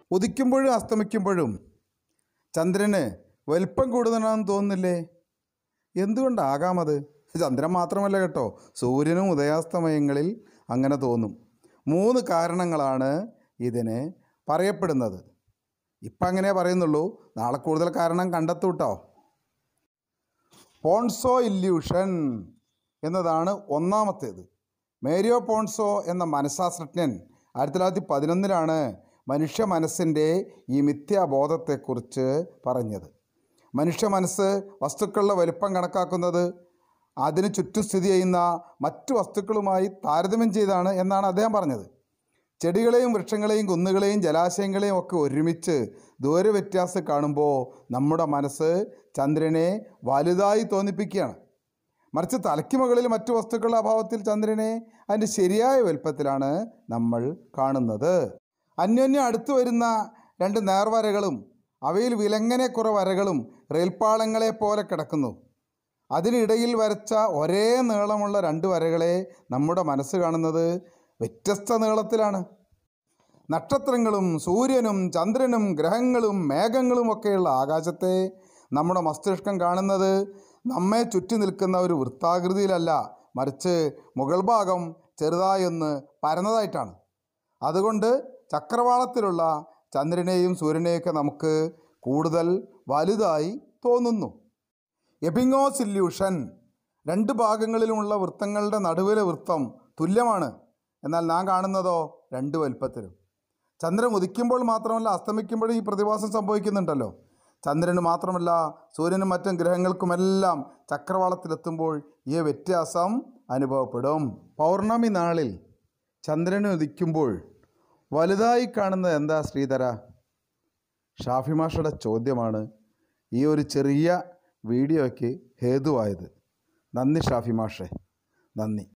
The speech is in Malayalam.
ഉദിക്കുമ്പോഴും അസ്തമിക്കുമ്പോഴും ചന്ദ്രന് വലിപ്പം കൂടുതലാണെന്ന് തോന്നുന്നില്ലേ എന്തുകൊണ്ടാകാം അത് ചന്ദ്രൻ മാത്രമല്ല കേട്ടോ സൂര്യനും ഉദയാസ്തമയങ്ങളിൽ അങ്ങനെ തോന്നും മൂന്ന് കാരണങ്ങളാണ് ഇതിന് പറയപ്പെടുന്നത് ഇപ്പം അങ്ങനെ പറയുന്നുള്ളൂ നാളെ കൂടുതൽ കാരണം കണ്ടെത്തൂ കേട്ടോ പോൺസോ ഇല്യൂഷൻ എന്നതാണ് ഒന്നാമത്തേത് മേരിയോ പോൺസോ എന്ന മനഃശാസ്ത്രജ്ഞൻ ആയിരത്തി തൊള്ളായിരത്തി പതിനൊന്നിലാണ് മനുഷ്യ മനസ്സിൻ്റെ ഈ മിഥ്യാബോധത്തെക്കുറിച്ച് പറഞ്ഞത് മനുഷ്യ മനസ്സ് വസ്തുക്കളുടെ വലിപ്പം കണക്കാക്കുന്നത് അതിന് ചുറ്റും സ്ഥിതി ചെയ്യുന്ന മറ്റു വസ്തുക്കളുമായി താരതമ്യം ചെയ്താണ് എന്നാണ് അദ്ദേഹം പറഞ്ഞത് ചെടികളെയും വൃക്ഷങ്ങളെയും കുന്നുകളെയും ജലാശയങ്ങളെയും ഒക്കെ ഒരുമിച്ച് ദൂര വ്യത്യാസം കാണുമ്പോൾ നമ്മുടെ മനസ്സ് ചന്ദ്രനെ വലുതായി തോന്നിപ്പിക്കുകയാണ് മറിച്ച് തലയ്ക്ക് മുകളിൽ മറ്റു വസ്തുക്കളുടെ അഭാവത്തിൽ ചന്ദ്രനെ അതിൻ്റെ ശരിയായ വലുപ്പത്തിലാണ് നമ്മൾ കാണുന്നത് അന്യോന്യം അടുത്തു വരുന്ന രണ്ട് നേർവരകളും അവയിൽ വിലങ്ങനെ കുറേ വരകളും റെയിൽപ്പാളങ്ങളെ പോലെ കിടക്കുന്നു അതിനിടയിൽ വരച്ച ഒരേ നീളമുള്ള രണ്ട് വരകളെ നമ്മുടെ മനസ്സ് കാണുന്നത് വ്യത്യസ്ത നീളത്തിലാണ് നക്ഷത്രങ്ങളും സൂര്യനും ചന്ദ്രനും ഗ്രഹങ്ങളും മേഘങ്ങളും ഒക്കെയുള്ള ആകാശത്തെ നമ്മുടെ മസ്തിഷ്കം കാണുന്നത് നമ്മെ ചുറ്റി നിൽക്കുന്ന ഒരു വൃത്താകൃതിയിലല്ല മറിച്ച് മുകൾ ഭാഗം ചെറുതായൊന്ന് പരന്നതായിട്ടാണ് അതുകൊണ്ട് ചക്രവാളത്തിലുള്ള ചന്ദ്രനെയും സൂര്യനെയൊക്കെ നമുക്ക് കൂടുതൽ വലുതായി തോന്നുന്നു എബിങ്ങോസ് ഇല്യൂഷൻ രണ്ട് ഭാഗങ്ങളിലുമുള്ള വൃത്തങ്ങളുടെ നടുവിലെ വൃത്തം തുല്യമാണ് എന്നാൽ നാം കാണുന്നതോ രണ്ട് വലുപ്പത്തിലും ചന്ദ്രൻ ഉദിക്കുമ്പോൾ മാത്രമല്ല അസ്തമിക്കുമ്പോഴും ഈ പ്രതിഭാസം സംഭവിക്കുന്നുണ്ടല്ലോ ചന്ദ്രന് മാത്രമല്ല സൂര്യനും മറ്റും ഗ്രഹങ്ങൾക്കുമെല്ലാം ചക്രവാളത്തിലെത്തുമ്പോൾ ഈ വ്യത്യാസം അനുഭവപ്പെടും പൗർണമി നാളിൽ ചന്ദ്രന് ഉദിക്കുമ്പോൾ വലുതായി കാണുന്നത് എന്താ ശ്രീധര ഷാഫി മാഷയുടെ ചോദ്യമാണ് ഈ ഒരു ചെറിയ വീഡിയോയ്ക്ക് ഹേതുവായത് നന്ദി ഷാഫി മാഷേ നന്ദി